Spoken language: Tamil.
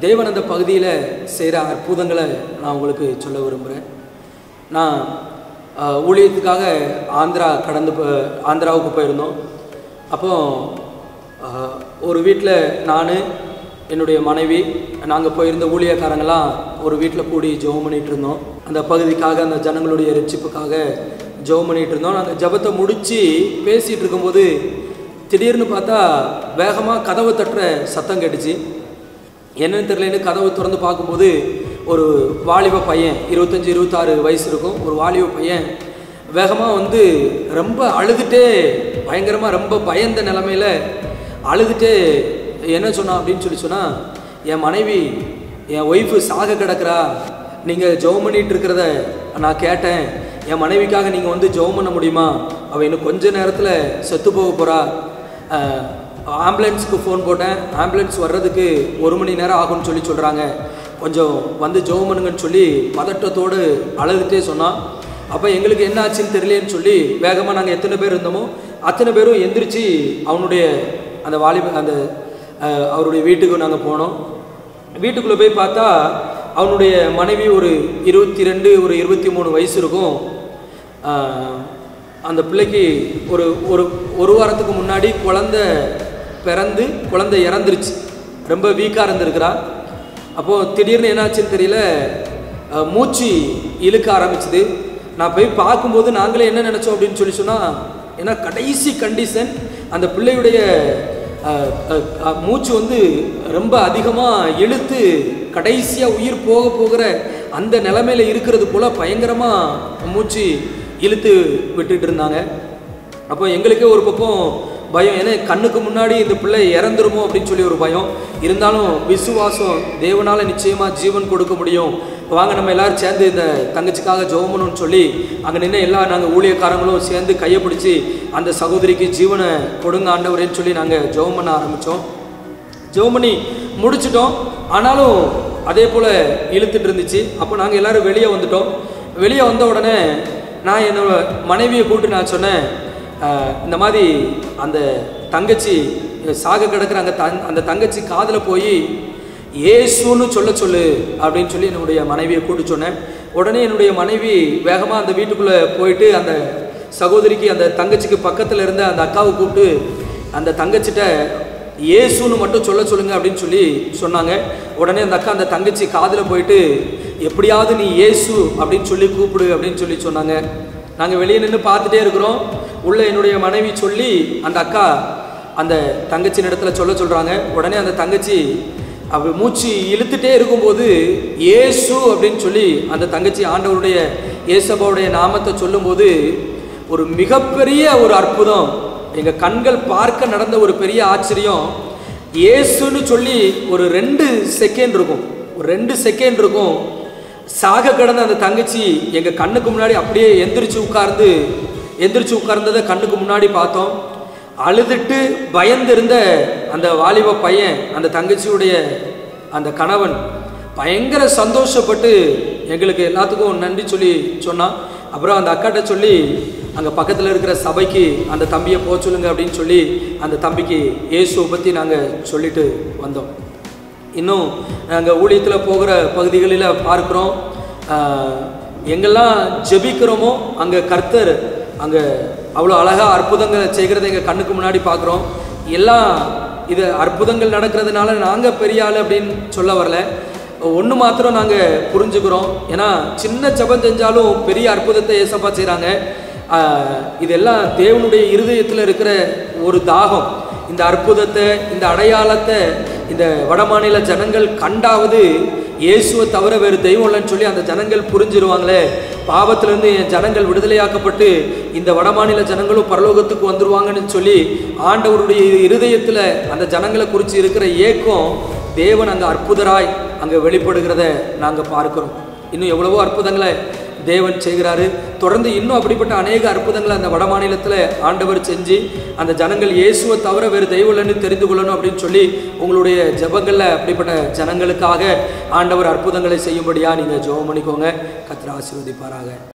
தேவன் அந்த பகுதியில் செய்கிற அற்புதங்களை நான் உங்களுக்கு சொல்ல விரும்புகிறேன் நான் அஹ், ஊழியத்துக்காக ஆந்திரா கடந்து போ ஆந்திராவுக்கு போயிருந்தோம் அப்போ அஹ், ஒரு வீட்டில் நான் என்னுடைய மனைவி நாங்கள் போயிருந்த ஊழியக்காரங்களாம் ஒரு வீட்டில் கூடி ஜெபம் பண்ணிட்டு இருந்தோம் அந்த பகுதிக்காக அந்த ஜனங்களுடைய ரட்சிப்புக்காக ஜெபம் பண்ணிட்டு இருந்தோம் நாங்கள் ஜெபத்தை முடித்து பேசிகிட்டு இருக்கும்போது திடீர்னு பார்த்தா வேகமாக கதவை தட்டுற சத்தம் கேட்டுச்சு என்னன்னு தெரியலன்னு கதவை திறந்து பார்க்கும்போது ஒரு வாலிப பையன் இருபத்தஞ்சி இருபத்தாறு வயசு இருக்கும் ஒரு வாலிப பையன் வேகமாக வந்து ரொம்ப அழுதுட்டே பயங்கரமாக ரொம்ப பயந்த நிலமையில அழுதுட்டே என்ன சொன்னான் அப்படின்னு சொல்லி சொன்னால் என் மனைவி என் ஒய்ஃபு சாக கிடக்குறா நீங்கள் ஜெபம் பண்ணிட்டு இருக்கிறத நான் கேட்டேன் என் மனைவிக்காக நீங்கள் வந்து ஜெபம் பண்ண முடியுமா அவள் இன்னும் கொஞ்ச நேரத்தில் செத்து போக போகிறா ஆம்புலன்ஸுக்கு ஃபோன் போட்டேன் ஆம்புலன்ஸ் வர்றதுக்கு ஒரு மணி நேரம் ஆகும்னு சொல்லி சொல்கிறாங்க கொஞ்சம் வந்து ஜெபம் பண்ணுங்கன்னு சொல்லி பதட்டத்தோடு அழுதுகிட்டே சொன்னான் அப்போ எங்களுக்கு என்ன ஆச்சுன்னு தெரியலேன்னு சொல்லி வேகமாக நாங்கள் எத்தனை பேர் இருந்தோமோ அத்தனை பேரும் எந்திரிச்சு அவனுடைய அந்த வாலிப அந்த அஹ், அவருடைய வீட்டுக்கு நாங்கள் போனோம் வீட்டுக்குள்ளே போய் பார்த்தா அவனுடைய மனைவி ஒரு இருபத்தி ரெண்டு ஒரு இருபத்தி மூணு வயசு இருக்கும் ஆஹ், அந்த பிள்ளைக்கு ஒரு ஒரு ஒரு வாரத்துக்கு முன்னாடி குழந்தை பிறந்து குழந்தை இறந்துருச்சு ரொம்ப வீக்காக இருந்திருக்கிறா அப்போது திடீர்னு என்னாச்சுன்னு தெரியல ஆஹ், மூச்சு இழுக்க ஆரம்பிச்சுது நான் போய் பார்க்கும்போது நாங்களே என்ன நினச்சோம் அப்படின்னு சொல்லி சொன்னால் ஏன்னா கடைசி கண்டிஷன் அந்த பிள்ளையுடைய அஹ், அஹ், அஹ், மூச்சு வந்து ரொம்ப அதிகமாக இழுத்து கடைசியாக உயிர் போக போகிற அந்த நிலைமையில இருக்கிறது போல் பயங்கரமாக மூச்சு இழுத்து விட்டுட்டு இருந்தாங்க அப்போ எங்களுக்கே ஒரு பக்கம் பயம் ஏன்னா கண்ணுக்கு முன்னாடி இந்த பிள்ளை இறந்துருமோ அப்படின்னு சொல்லி ஒரு பயம் இருந்தாலும் விசுவாசம் தேவனால் நிச்சயமாக ஜீவன் கொடுக்க முடியும் வாங்க நம்ம எல்லாரும் சேர்ந்து இந்த தங்கச்சிக்காக ஜெபம்னு சொல்லி அங்கே நின்று எல்லா நாங்கள் ஊழியக்காரங்களும் சேர்ந்து கையை பிடிச்சி அந்த சகோதரிக்கு ஜீவனை கொடுங்க ஆண்டவரேன்னு சொல்லி நாங்கள் ஜெபம் பண்ண ஆரம்பித்தோம் ஜெபம் பண்ணி முடிச்சிட்டோம் ஆனாலும் அதே போல் இழுத்துட்டு இருந்துச்சு அப்போ நாங்கள் எல்லாரும் வெளியே வந்துட்டோம் வெளியே வந்த உடனே நான் என்னோட மனைவியை கூப்பிட்டு நான் சொன்னேன் "ஆஹ், இந்த மாதிரி அந்த தங்கச்சி சாக கிடக்கிற அந்த தங் அந்த தங்கச்சி காதில் போய் ஏசுன்னு சொல்ல சொல்லு அப்படின்னு சொல்லி என்னுடைய மனைவியை கூப்பிட்டு சொன்னேன் உடனே என்னுடைய மனைவி வேகமாக அந்த வீட்டுக்குள்ளே போயிட்டு அந்த சகோதரிக்கு அந்த தங்கச்சிக்கு பக்கத்தில் இருந்த அந்த அக்காவை கூப்பிட்டு அந்த தங்கச்சிட்ட இயேசுன்னு மட்டும் சொல்ல சொல்லுங்க அப்படின்னு சொல்லி சொன்னாங்க உடனே அந்த அக்கா அந்த தங்கச்சி காதில் போயிட்டு எப்படியாவது நீ இயேசு அப்படின்னு சொல்லி கூப்பிடு அப்படின்னு சொல்லி சொன்னாங்க நாங்கள் வெளியே நின்று பார்த்துட்டே இருக்கிறோம் உள்ள என்னுடைய மனைவி சொல்லி அந்த அக்கா அந்த தங்கச்சியின் இடத்துல சொல்ல சொல்கிறாங்க உடனே அந்த தங்கச்சி அவ மூச்சு இழுத்துட்டே இருக்கும்போது இயேசு அப்படின்னு சொல்லி அந்த தங்கச்சி ஆண்டவருடைய இயேசப்பாவுடைய நாமத்தை சொல்லும்போது ஒரு மிகப்பெரிய ஒரு அற்புதம் எங்க கண்கள் பார்க்க நடந்த ஒரு பெரிய ஆச்சரியம் இயேசுன்னு சொல்லி ஒரு ரெண்டு செகண்ட் இருக்கும் ஒரு ரெண்டு செகண்ட் இருக்கும் சாக கிடந்த அந்த தங்கச்சி எங்க கண்ணுக்கு முன்னாடி அப்படியே எந்திரிச்சு உட்கார்ந்து எந்திரிச்சு உட்கார்ந்ததை கண்ணுக்கு முன்னாடி பார்த்தோம் அழுதுட்டு பயந்திருந்த அந்த வாலிப பையன் அந்த தங்கச்சியுடைய அந்த கணவன் பயங்கர சந்தோஷப்பட்டு எங்களுக்கு எல்லாத்துக்கும் நன்றி சொல்லி சொன்னான் அப்புறம் அந்த அக்காட்ட சொல்லி அங்கே பக்கத்தில் இருக்கிற சபைக்கு அந்த தம்பியை போக சொல்லுங்க அப்படின்னு சொல்லி அந்த தம்பிக்கு இயேசுவை பற்றி நாங்கள் சொல்லிட்டு வந்தோம் இன்னும் நாங்கள் ஊழியத்தில் போகிற பகுதிகளில் பார்க்குறோம் ஆஹ், எங்கெல்லாம் ஜெபிக்கிறோமோ அங்கே கர்த்தர் அங்கே அவ்வளோ அழகாக அற்புதங்களை செய்கிறத எங்கள் கண்ணுக்கு முன்னாடி பார்க்குறோம் எல்லாம் இது அற்புதங்கள் நடக்கிறதுனால நாங்கள் பெரிய ஆள் அப்படின்னு சொல்ல வரல ஒன்று மாத்திரம் நாங்கள் புரிஞ்சுக்கிறோம் ஏன்னா சின்ன ஜெபம் செஞ்சாலும் பெரிய அற்புதத்தை ஏசப்பா செய்கிறாங்க இதெல்லாம் தேவனுடைய இருதயத்தில் இருக்கிற ஒரு தாகம் இந்த அற்புதத்தை இந்த அடையாளத்தை இந்த வடமாநில ஜனங்கள் கண்டாவது இயேசுவை தவிர வேறு தெய்வம் இல்லைன்னு சொல்லி அந்த ஜனங்கள் புரிஞ்சிருவாங்களே பாவத்திலிருந்து என் ஜனங்கள் விடுதலையாக்கப்பட்டு இந்த வடமாநில ஜனங்களும் பரலோகத்துக்கு வந்துருவாங்கன்னு சொல்லி ஆண்டவருடைய இருதயத்தில் அந்த ஜனங்களை குறித்து இருக்கிற ஏக்கம் தேவன் அங்கே அற்புதராய் அங்கே வெளிப்படுகிறத நாங்கள் பார்க்கிறோம் இன்னும் எவ்வளவோ அற்புதங்களை தேவன் செய்கிறாரு தொடர்ந்து இன்னும் அப்படிப்பட்ட அநேக அற்புதங்களை அந்த வட மாநிலத்தில் ஆண்டவர் செஞ்சு அந்த ஜனங்கள் இயேசுவை தவிர வேறு தெய்வம் இல்லைன்னு தெரிந்து கொள்ளணும் அப்படின்னு சொல்லி உங்களுடைய ஜெபங்களில் அப்படிப்பட்ட ஜனங்களுக்காக ஆண்டவர் அற்புதங்களை செய்யும்படியாக நீங்கள் ஜெபம் பண்ணிக்கோங்க கத்திர ஆசீர்வதிப்பாராக